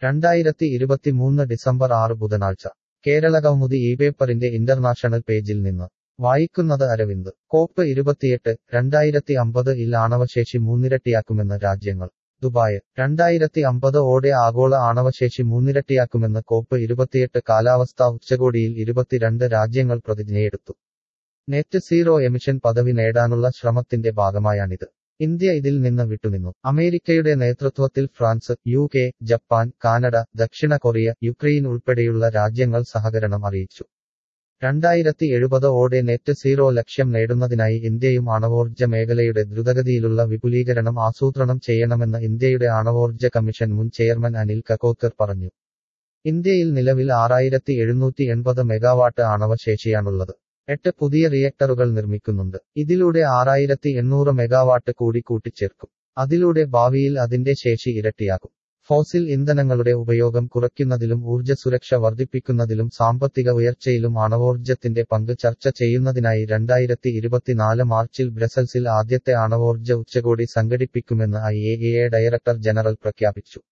രണ്ടായിരത്തി ഇരുപത്തിമൂന്ന് ഡിസംബർ ആറ് ബുധനാഴ്ച കേരള കൗമുദി ഈ പേപ്പറിന്റെ ഇന്റർനാഷണൽ പേജിൽ നിന്ന് വായിക്കുന്നത് അരവിന്ദ് കോപ്പ് ഇരുപത്തിയെട്ട് രണ്ടായിരത്തി അമ്പത് ഇൽ ആണവശേഷി മൂന്നിരട്ടിയാക്കുമെന്ന് രാജ്യങ്ങൾ ദുബായ് രണ്ടായിരത്തി അമ്പത് ഓടെ ആഗോള ആണവശേഷി മൂന്നിരട്ടിയാക്കുമെന്ന് കോപ്പ് ഇരുപത്തിയെട്ട് കാലാവസ്ഥാ ഉച്ചകോടിയിൽ ഇരുപത്തിരണ്ട് രാജ്യങ്ങൾ പ്രതിജ്ഞയെടുത്തു നെറ്റ് സീറോ എമിഷൻ പദവി നേടാനുള്ള ശ്രമത്തിന്റെ ഭാഗമായാണിത് ഇന്ത്യ ഇതിൽ നിന്ന് വിട്ടുനിന്നു അമേരിക്കയുടെ നേതൃത്വത്തിൽ France U K Japan Canada ദക്ഷിണ കൊറിയ യുക്രൈൻ ഉൾപ്പെടെയുള്ള രാജ്യങ്ങൾ സഹകരണം അറിയിച്ചു രണ്ടായിരത്തി എഴുപത് ഓടെ നെറ്റ് സീറോ ലക്ഷ്യം നേടുന്നതിനായി ഇന്ത്യയും ആണവോർജ്ജ മേഖലയുടെ ദ്രുതഗതിയിലുള്ള വിപുലീകരണം ആസൂത്രണം ചെയ്യണമെന്ന് ഇന്ത്യയുടെ ആണവോർജ്ജ കമ്മീഷൻ മുൻ ചെയർമാൻ അനിൽ കക്കോക്കർ പറഞ്ഞു ഇന്ത്യയിൽ നിലവിൽ ആറായിരത്തി എഴുന്നൂറ്റി എൺപത് മെഗാവാട്ട് ആണവശേഷിയാണുള്ളത് എട്ട് പുതിയ റിയക്ടറുകൾ നിർമ്മിക്കുന്നുണ്ട് ഇതിലൂടെ ആറായിരത്തി എണ്ണൂറ് മെഗാവാട്ട് കൂടി കൂട്ടിച്ചേർക്കും അതിലൂടെ ഭാവിയിൽ അതിന്റെ ശേഷി ഇരട്ടിയാകും ഫോസിൽ ഇന്ധനങ്ങളുടെ ഉപയോഗം കുറയ്ക്കുന്നതിലും ഊർജ്ജ സുരക്ഷ വർദ്ധിപ്പിക്കുന്നതിലും സാമ്പത്തിക ഉയർച്ചയിലും ആണവോർജ്ജത്തിന്റെ പങ്ക് ചർച്ച ചെയ്യുന്നതിനായി രണ്ടായിരത്തി ഇരുപത്തിനാല് മാർച്ചിൽ ബ്രസൽസിൽ ആദ്യത്തെ ആണവോർജ്ജ ഉച്ചകോടി സംഘടിപ്പിക്കുമെന്ന് ഐ എ ഡയറക്ടർ ജനറൽ പ്രഖ്യാപിച്ചു